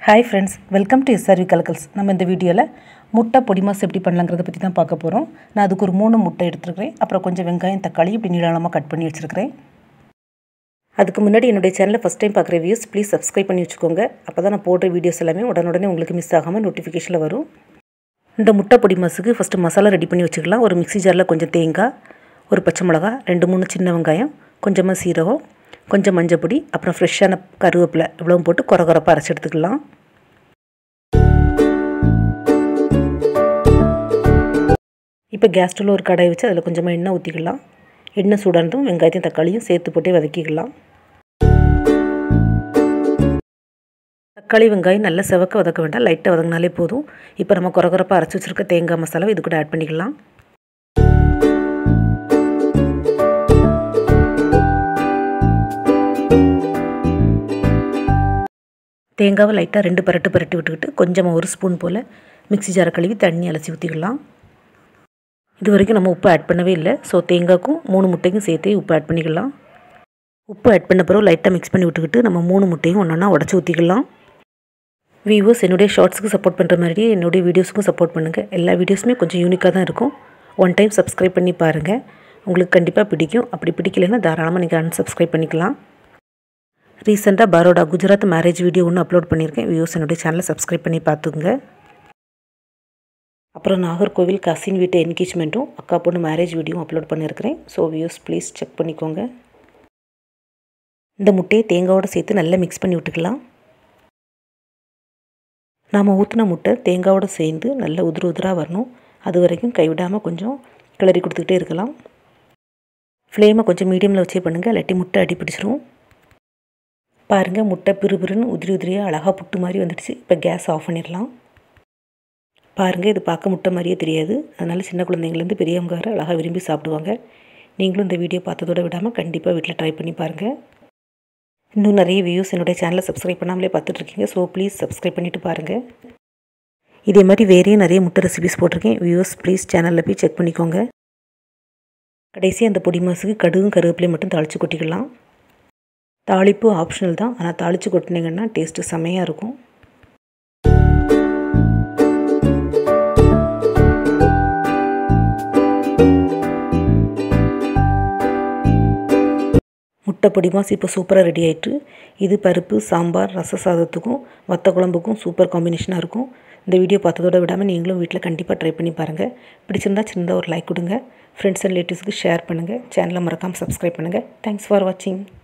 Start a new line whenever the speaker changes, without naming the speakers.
hi friends welcome to SRV கலக்கல்ஸ் நம்ம இந்த வீடியோவில் முட்டை பொடி மாஸ் எப்படி பண்ணலாங்கிறத பற்றி தான் பார்க்க போகிறோம் நான் அதுக்கு ஒரு மூணு முட்டை எடுத்துருக்கிறேன் அப்புறம் கொஞ்சம் வெங்காயம் தக்காளி இப்படி நீளமாக கட் பண்ணி வச்சுருக்கிறேன் அதுக்கு முன்னாடி என்னுடைய சேனலை ஃபஸ்ட் டைம் பார்க்குற வியூஸ் ப்ளீஸ் சப்ஸ்கிரைப் பண்ணி வச்சுக்கோங்க அப்போ தான் நான் போடுற வீடியோஸ் எல்லாமே உடனுடனே உங்களுக்கு மிஸ் ஆகாமல் நோட்டிஃபிகேஷனில் வரும் இந்த முட்டை பொடி மாசுக்கு ஃபஸ்ட்டு மசாலா ரெடி பண்ணி வச்சுக்கலாம் ஒரு மிக்ஸி ஜாரில் கொஞ்சம் தேங்காய் ஒரு பச்சை மிளகா ரெண்டு மூணு சின்ன வெங்காயம் கொஞ்சமாக சீரகம் கொஞ்சம் மஞ்சள் பொடி அப்புறம் ஃப்ரெஷ்ஷான கருவேப்பிலை இவ்வளவும் போட்டு குறை குறைப்பாக அரைச்சி எடுத்துக்கலாம் இப்போ கேஸ் ஸ்டவ்வில் ஒரு கடாய் வச்சு அதில் கொஞ்சமாக எண்ணெய் ஊற்றிக்கலாம் எண்ணெய் சூடானதும் வெங்காயத்தையும் தக்காளியும் சேர்த்து போட்டே வதக்கிக்கலாம் தக்காளி வெங்காயம் நல்லா செவக்க வதக்க வேண்டாம் லைட்டாக வதங்கினாலே போதும் இப்போ நம்ம குறை குறைப்பாக அரைச்சி வச்சுருக்க தேங்காய் மசாலாவை இது கூட ஆட் பண்ணிக்கலாம் தேங்காவை லைட்டாக ரெண்டு பரட்டு பரட்டி விட்டுக்கிட்டு கொஞ்சமாக ஒரு ஸ்பூன் போல் மிக்ஸி ஜாரை கழுவி தண்ணி அலசி ஊற்றிக்கலாம் இது வரைக்கும் நம்ம உப்பு ஆட் பண்ணவே இல்லை ஸோ தேங்காய்க்கும் மூணு முட்டைக்கும் சேர்த்தே உப்பு ஆட் பண்ணிக்கலாம் உப்பு ஆட் பண்ண பிறகு லைட்டாக மிக்ஸ் பண்ணி விட்டுக்கிட்டு நம்ம மூணு முட்டையும் ஒன்றா உடச்சி ஊற்றிக்கலாம் வியூவர்ஸ் என்னுடைய ஷார்ட்ஸுக்கு சப்போர்ட் பண்ணுற மாதிரியே என்னுடைய வீடியோஸுக்கும் சப்போர்ட் பண்ணுங்கள் எல்லா வீடியோஸுமே கொஞ்சம் யூனிக்காக தான் இருக்கும் ஒன் டைம் சப்ஸ்கிரைப் பண்ணி பாருங்கள் உங்களுக்கு கண்டிப்பாக பிடிக்கும் அப்படி பிடிக்கலைன்னா தாராளமாக நீங்கள் அன்சப்ஸ்கிரைப் பண்ணிக்கலாம் ரீசெண்டாக பரோடா குஜராத் மேரேஜ் வீடியோ ஒன்று அப்லோட் பண்ணியிருக்கேன் வியூஸ் என்னுடைய சேனலை சப்ஸ்கிரைப் பண்ணி பார்த்துக்குங்க அப்புறம் நாகர்கோவில் கசின் வீட்டு என்கேஜ்மெண்ட்டும் அக்கா பொண்ணு மேரேஜ் வீடியோவும் அப்லோட் பண்ணியிருக்கிறேன் ஸோ வியூஸ் ப்ளீஸ் செக் பண்ணிக்கோங்க இந்த முட்டையை தேங்காவோடு சேர்த்து நல்லா மிக்ஸ் பண்ணி விட்டுக்கலாம் நாம் ஊற்றின முட்டை தேங்காவோடு சேர்ந்து நல்லா உதிர உதிராக வரணும் அது வரைக்கும் கைவிடாமல் கொஞ்சம் கிளறி கொடுத்துக்கிட்டே இருக்கலாம் ஃப்ளேமை கொஞ்சம் மீடியமில் வச்சே பண்ணுங்கள் இல்லாட்டி முட்டை அடி பிடிச்சிரும் பாருங்கள் முட்டை பிறுபிறுன்னு உதிரி உதிரியாக அழகாக புட்டு மாதிரி வந்துடுச்சு இப்போ கேஸ் ஆஃப் பண்ணிடலாம் பாருங்கள் இது பார்க்க முட்டை மாதிரியே தெரியாது அதனால் சின்ன குழந்தைங்கலேருந்து பெரியவங்க வர அழகாக விரும்பி சாப்பிடுவாங்க நீங்களும் இந்த வீடியோ பார்த்ததோடு விடாமல் கண்டிப்பாக வீட்டில் ட்ரை பண்ணி பாருங்கள் இன்னும் நிறைய வியூஸ் என்னுடைய சேனலை சப்ஸ்கிரைப் பண்ணாமலே பார்த்துட்ருக்கீங்க ஸோ ப்ளீஸ் சப்ஸ்கிரைப் பண்ணிவிட்டு பாருங்கள் இதே மாதிரி வேறையும் நிறைய முட்டை ரெசிபிஸ் போட்டிருக்கேன் வியூஸ் ப்ளீஸ் சேனலில் போய் செக் பண்ணிக்கோங்க கடைசி அந்த பொடி மாசுக்கு கடுகும் கருவேப்பிலையும் மட்டும் தாளித்து கொட்டிக்கலாம் தாளிப்பு ஆப்ஷனல் தான் ஆனால் தாளித்து கொட்டினீங்கன்னா டேஸ்ட்டு செம்மையாக இருக்கும் முட்டை பொடி மாஸ் இப்போ சூப்பராக ரெடி ஆகிட்டு இது பருப்பு சாம்பார் ரச சாதத்துக்கும் வத்த குழம்புக்கும் சூப்பர் காம்பினேஷனாக இருக்கும் இந்த வீடியோ பார்த்ததோட விடாமல் நீங்களும் வீட்டில் கண்டிப்பாக ட்ரை பண்ணி பாருங்கள் பிடிச்சிருந்தா சின்னதாக ஒரு லைக் கொடுங்க ஃப்ரெண்ட்ஸ் அண்ட் ரிலேட்டிவ்ஸ்க்கு ஷேர் பண்ணுங்கள் சேனலை மறக்காமல் சப்ஸ்கிரைப் பண்ணுங்கள் தேங்க்ஸ் ஃபார் வாட்சிங்